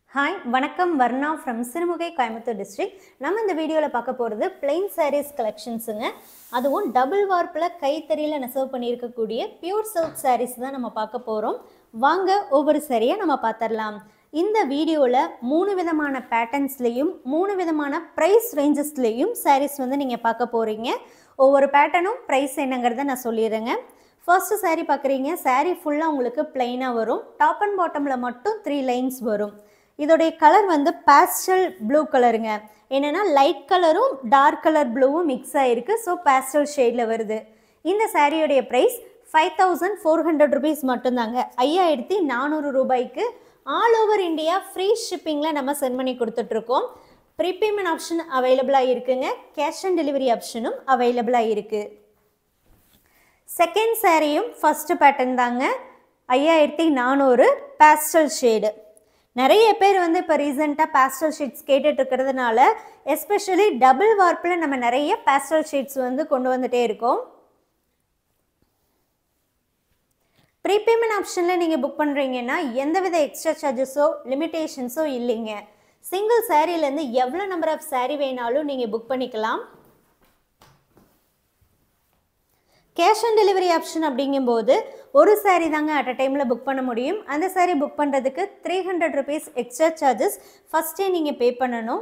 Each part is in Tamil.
ஹாய் வணக்கம் வர்ணா ஃப்ரம் சிறுமுகை கோயம்புத்தூர் டிஸ்ட்ரிக்ட் நம்ம இந்த வீடியோவில் பார்க்க போகிறது பிளெயின் sarees கலெக்ஷன்ஸுங்க அதுவும் டபுள் வார்ப்பில் கைத்தறியில் நெசவு பண்ணியிருக்கக்கூடிய பியூர் சில்க் sarees தான் நம்ம பார்க்க போகிறோம் வாங்க ஒவ்வொரு சரியாக நம்ம பார்த்துடலாம் இந்த வீடியோவில் மூணு விதமான பேட்டர்ன்ஸ்லேயும் மூணு விதமான ப்ரைஸ் ரேஞ்சஸ்லேயும் sarees வந்து நீங்கள் பார்க்க போகிறீங்க ஒவ்வொரு பேட்டர்னும் ப்ரைஸ் என்னங்கிறத நான் சொல்லிடுறேங்க ஃபர்ஸ்ட் saree பார்க்குறீங்க saree ஃபுல்லாக உங்களுக்கு பிளைனாக வரும் டாப் அண்ட் பாட்டமில் மட்டும் த்ரீ லைன்ஸ் வரும் இதோடைய கலர் வந்து பேஸ்டல் ப்ளூ கலருங்க என்னென்னா லைட் கலரும் டார்க் கலர் ப்ளூவும் மிக்ஸ் ஆகிருக்கு ஸோ பேஸ்டல் ஷேடில் வருது இந்த சாரியோடைய price five thousand four hundred rupees மட்டும்தாங்க ஐயாயிரத்தி நானூறு ரூபாய்க்கு ஆல் ஓவர் இந்தியா ஃப்ரீ ஷிப்பிங்கில் நம்ம சென்ட் பண்ணி கொடுத்துட்ருக்கோம் ப்ரீபேமெண்ட் ஆப்ஷன் அவைலபிளாக இருக்குங்க கேஷ் ஆன் டெலிவரி ஆப்ஷனும் அவைலபிளாக இருக்குது செகண்ட் சாரியும் ஃபஸ்ட்டு பேட்டர்ன் தாங்க ஐயாயிரத்தி நானூறு பேஸ்டல் ஷேடு நிறைய பேர் வந்து இப்போ ரீசெண்டாக பேஸ்டல் ஷீட்ஸ் கேட்டுட்டு இருக்கிறதுனால எஸ்பெஷலி டபுள் வார்ப்பில் நம்ம நிறைய பேஸ்டல் ஷீட்ஸ் வந்து கொண்டு வந்துட்டே இருக்கோம் ப்ரீபேமெண்ட் ஆப்ஷனில் நீங்கள் புக் பண்ணுறீங்கன்னா எந்தவித எக்ஸ்ட்ரா சார்ஜஸோ லிமிட்டேஷன்ஸோ இல்லைங்க சிங்கிள் சாரீலேருந்து எவ்வளோ நம்பர் ஆஃப் saree வேணாலும் நீங்கள் புக் பண்ணிக்கலாம் கேஷ் ஆன் டெலிவரி ஆப்ஷன் அப்படிங்கும்போது ஒரு saree தாங்க அட் அ டைமில் புக் பண்ண முடியும் அந்த saree புக் பண்ணுறதுக்கு three hundred rupees extra charges ஃபஸ்ட்டே நீங்கள் பே பண்ணணும்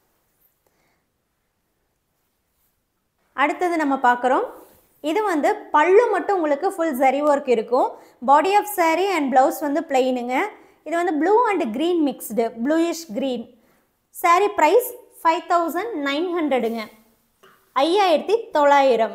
அடுத்தது நம்ம பார்க்குறோம் இது வந்து பல்லு மட்டும் உங்களுக்கு ஃபுல் ஜரி ஒர்க் இருக்கும் body of saree and blouse வந்து பிளெயினுங்க இது வந்து blue and green mixed bluish green saree price five thousand nine ஹண்ட்ரடுங்க ஐயாயிரத்தி தொள்ளாயிரம்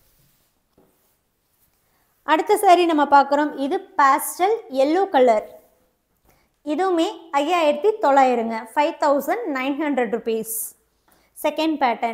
அடுத்த saree நம்ம பார்க்குறோம் இது பாஸ்டல் எல்லோ கலர் இதுவுமே ஐயாயிரத்தி தொள்ளாயிரங்க five thousand nine hundred rupees second pattern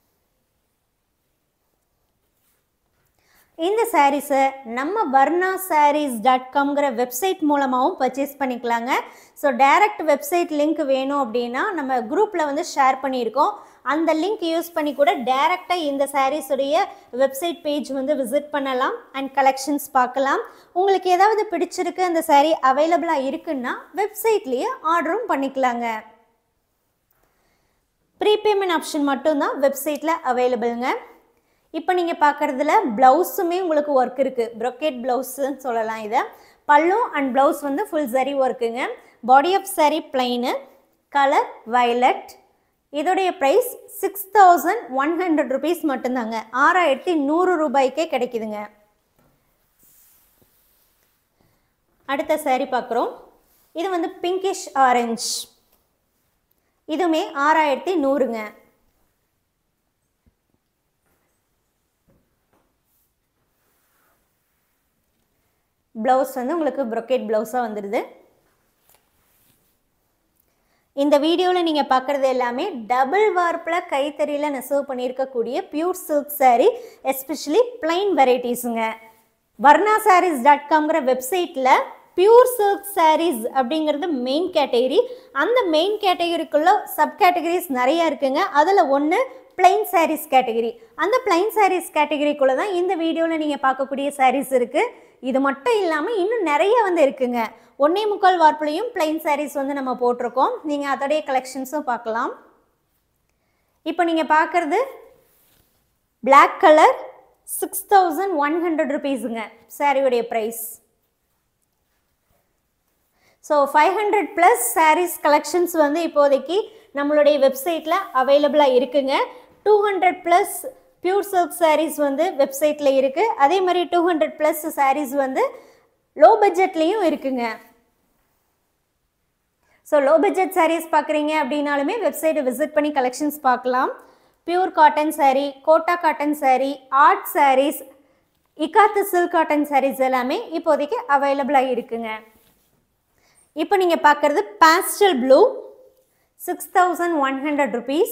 இந்த சாரீஸை நம்ம வர்ணா சாரீஸ் டாட் காம்ங்கிற வெப்சைட் மூலமாகவும் பர்ச்சேஸ் பண்ணிக்கலாங்க ஸோ டைரக்ட் வெப்சைட் லிங்க் வேணும் அப்படின்னா நம்ம குரூப்பில் வந்து ஷேர் பண்ணியிருக்கோம் அந்த லிங்க் யூஸ் பண்ணி கூட டைரெக்டாக இந்த சாரீஸுடைய வெப்சைட் பேஜ் வந்து விசிட் பண்ணலாம் அண்ட் கலெக்ஷன்ஸ் பார்க்கலாம் உங்களுக்கு ஏதாவது பிடிச்சிருக்கு அந்த saree அவைலபிளாக இருக்குன்னா வெப்சைட்லேயே ஆர்டரும் பண்ணிக்கலாங்க ப்ரீபேமெண்ட் ஆப்ஷன் மட்டும்தான் வெப்சைட்டில் அவைலபிளுங்க இப்போ நீங்கள் பார்க்குறதுல ப்ளவுஸுமே உங்களுக்கு ஒர்க் இருக்குது ப்ரொக்கேட் ப்ளவுஸுன்னு சொல்லலாம் இதை பல்லும் அண்ட் ப்ளவுஸ் வந்து ஃபுல் சரி ஒர்க்குங்க body of saree plain colour violet இதோடைய price six thousand one hundred rupees மட்டும்தாங்க ஆறாயிரத்தி நூறு ரூபாய்க்கே கிடைக்குதுங்க அடுத்த saree பார்க்குறோம் இது வந்து பிங்கிஷ் ஆரஞ்ச் இதுவுமே ஆறாயிரத்தி நூறுங்க ப்ளவுஸ் வந்து உங்களுக்கு ப்ரொக்கேட் ப்ளவுஸாக வந்துடுது இந்த வீடியோவில் நீங்கள் பார்க்குறது எல்லாமே டபுள் வார்ப்பில் கைத்தறியில் நெசவு பண்ணியிருக்கக்கூடிய pure silk saree especially plain வெரைட்டிஸுங்க வர்ணா சாரீஸ் டாட் காம்ங்கிற வெப்சைட்டில் பியூர் சில்க் sarees அப்படிங்கிறது மெயின் கேட்டகரி அந்த மெயின் கேட்டகரிக்குள்ள சப் கேட்டகரிஸ் நிறைய இருக்குங்க அதில் ஒன்று பிளைன் sarees கேட்டகரி அந்த பிளைன் sarees கேட்டகரிக்குள்ளே தான் இந்த வீடியோவில் நீங்கள் பார்க்கக்கூடிய sarees இருக்குது இது மட்டும் இல்லாமல் இன்னும் நிறைய வந்து இருக்குங்க ஒன்னே முக்கால் வார்ப்புலையும் பிளைன் sarees வந்து நம்ம போட்டிருக்கோம் நீங்கள் அதோடைய கலெக்ஷன்ஸும் பார்க்கலாம் இப்போ நீங்கள் பார்க்குறது Black colour six thousand one hundred ருபீஸுங்க சாரியுடைய price so five hundred plus sarees collections வந்து இப்போதைக்கு நம்மளுடைய வெப்சைட்டில் அவைலபிளாக இருக்குங்க two hundred plus pure silk sarees வந்து வெப்சைட்டில் இருக்குது அதே மாதிரி டூ ஹண்ட்ரட் ப்ளஸ் sarees வந்து லோ பட்ஜெட்லேயும் இருக்குங்க ஸோ லோ பட்ஜெட் sarees பார்க்குறீங்க அப்படின்னாலுமே வெப்சைட்டை விசிட் பண்ணி கலெக்ஷன்ஸ் பார்க்கலாம் pure cotton saree kota cotton saree art sarees ikat silk cotton sarees எல்லாமே இப்போதைக்கு அவைலபிளாக இருக்குங்க இப்போ நீங்கள் பார்க்குறது pastel blue six thousand one hundred rupees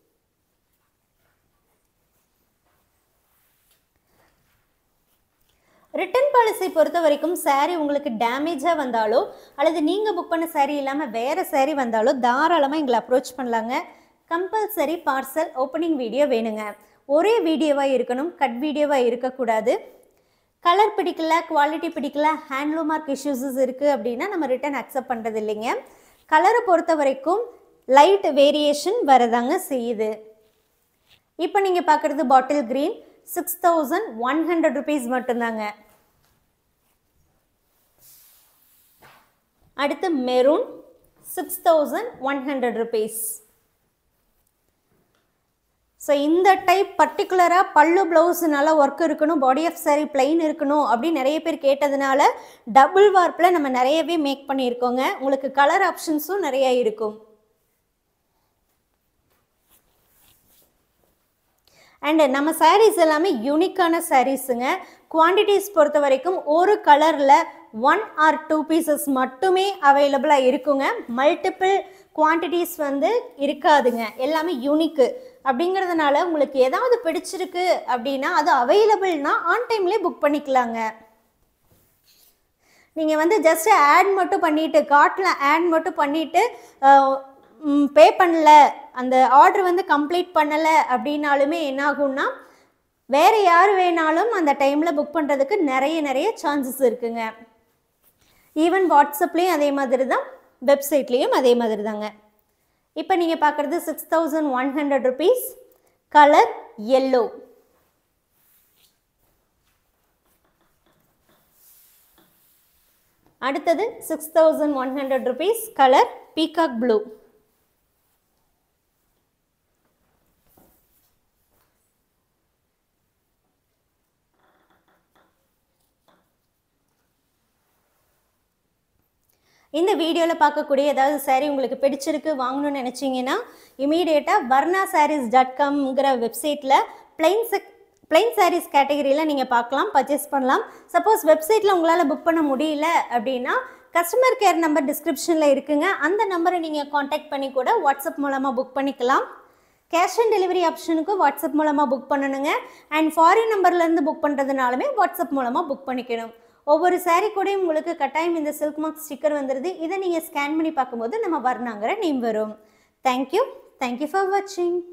return policy பொறுத்த வரைக்கும் saree உங்களுக்கு டேமேஜாக வந்தாலோ அல்லது நீங்கள் புக் பண்ண saree இல்லாமல் வேறு saree வந்தாலோ தாராளமாக எங்களை அப்ரோச் பண்ணலாங்க கம்பல்சரி பார்சல் ஓப்பனிங் வீடியோ வேணுங்க ஒரே வீடியோவாக இருக்கணும் கட் வீடியோவாக இருக்கக்கூடாது கலர் பிடிக்கல குவாலிட்டி பிடிக்கல ஹேண்ட்லூம் மார்க் இஷ்யூஸஸ் இருக்குது அப்படின்னா நம்ம ரிட்டர்ன் அக்செப்ட் பண்ணுறது இல்லைங்க கலரை பொறுத்த வரைக்கும் லைட் வேரியேஷன் வரதாங்க செய்யுது இப்போ நீங்கள் பார்க்குறது bottle green six thousand one hundred rupees மட்டும்தாங்க அடுத்து maroon six thousand one hundred rupees so இந்த டைப் பர்டிகுலராக பல்லு ப்ளவுஸ் நல்லா ஒர்க் இருக்கணும் பாடி ஆஃப் saree plain இருக்கணும் அப்படின்னு நிறைய பேர் கேட்டதுனால டபுள் வார்ப்பில் நம்ம நிறையவே மேக் பண்ணியிருக்கோங்க உங்களுக்கு கலர் ஆப்ஷன்ஸும் நிறைய இருக்கும் அண்டு நம்ம sarees எல்லாமே யூனிக்கான சாரீஸுங்க குவான்டிட்டிஸ் பொறுத்த வரைக்கும் ஒரு கலரில் ஒன் ஆர் டூ பீசஸ் மட்டுமே அவைலபிளாக இருக்குங்க மல்டிபிள் குவான்டிட்டிஸ் வந்து இருக்காதுங்க எல்லாமே யூனிக்கு அப்படிங்கிறதுனால உங்களுக்கு ஏதாவது பிடிச்சிருக்கு அப்படின்னா அது அவைலபிள்னா ஆன் டைம்லேயே புக் பண்ணிக்கலாங்க நீங்கள் வந்து ஜஸ்ட் ஆட் மட்டும் பண்ணிவிட்டு கார்ட்டில் ஆட் மட்டும் பண்ணிவிட்டு பே பண்ணல அந்த ஆர்டர் வந்து கம்ப்ளீட் பண்ணலை அப்படின்னாலுமே என்ன ஆகும்னா வேறு யார் வேணாலும் அந்த டைமில் புக் பண்ணுறதுக்கு நிறைய நிறைய சான்சஸ் இருக்குங்க ஈவன் வாட்ஸ்அப்லேயும் அதே மாதிரி தான் வெப்சைட்லேயும் அதே மாதிரி தாங்க இப்போ நீங்கள் பார்க்குறது six thousand one hundred rupees colour yellow அடுத்தது six thousand one hundred rupees colour peacock blue இந்த வீடியோவில் பார்க்கக்கூடிய ஏதாவது saree உங்களுக்கு பிடிச்சிருக்கு வாங்கணும்னு நினச்சிங்கன்னா இமீடியட்டாக வர்ணா சாரீஸ் டாட் காம்ங்கிற வெப்சைட்டில் பிளைன் செக் பிளைன் சாரீஸ் கேட்டகரியில் நீங்கள் பார்க்கலாம் பர்ச்சேஸ் பண்ணலாம் சப்போஸ் வெப்சைட்டில் உங்களால் புக் பண்ண முடியல அப்படின்னா கஸ்டமர் கேர் நம்பர் டிஸ்கிரிப்ஷனில் இருக்குங்க அந்த நம்பரை நீங்கள் காண்டாக்ட் பண்ணி கூட வாட்ஸ்அப் மூலமாக புக் பண்ணிக்கலாம் கேஷ் ஆன் டெலிவரி ஆப்ஷனுக்கும் வாட்ஸ்அப் மூலமாக புக் பண்ணணுங்க அண்ட் ஃபாரின் நம்பர்லேருந்து புக் பண்ணுறதுனாலுமே வாட்ஸ்அப் மூலமாக புக் பண்ணிக்கணும் ஒவ்வொரு saree கூடயும் உங்களுக்கு கட்டாயம் இந்த சில்க் மார்க் ஸ்டிக்கர் வந்துடுது இதை நீங்கள் ஸ்கேன் பண்ணி பார்க்கும்போது நம்ம வர்ணாங்கிற நேம் வரும் தேங்க்யூ தேங்க்யூ ஃபார் வாட்சிங்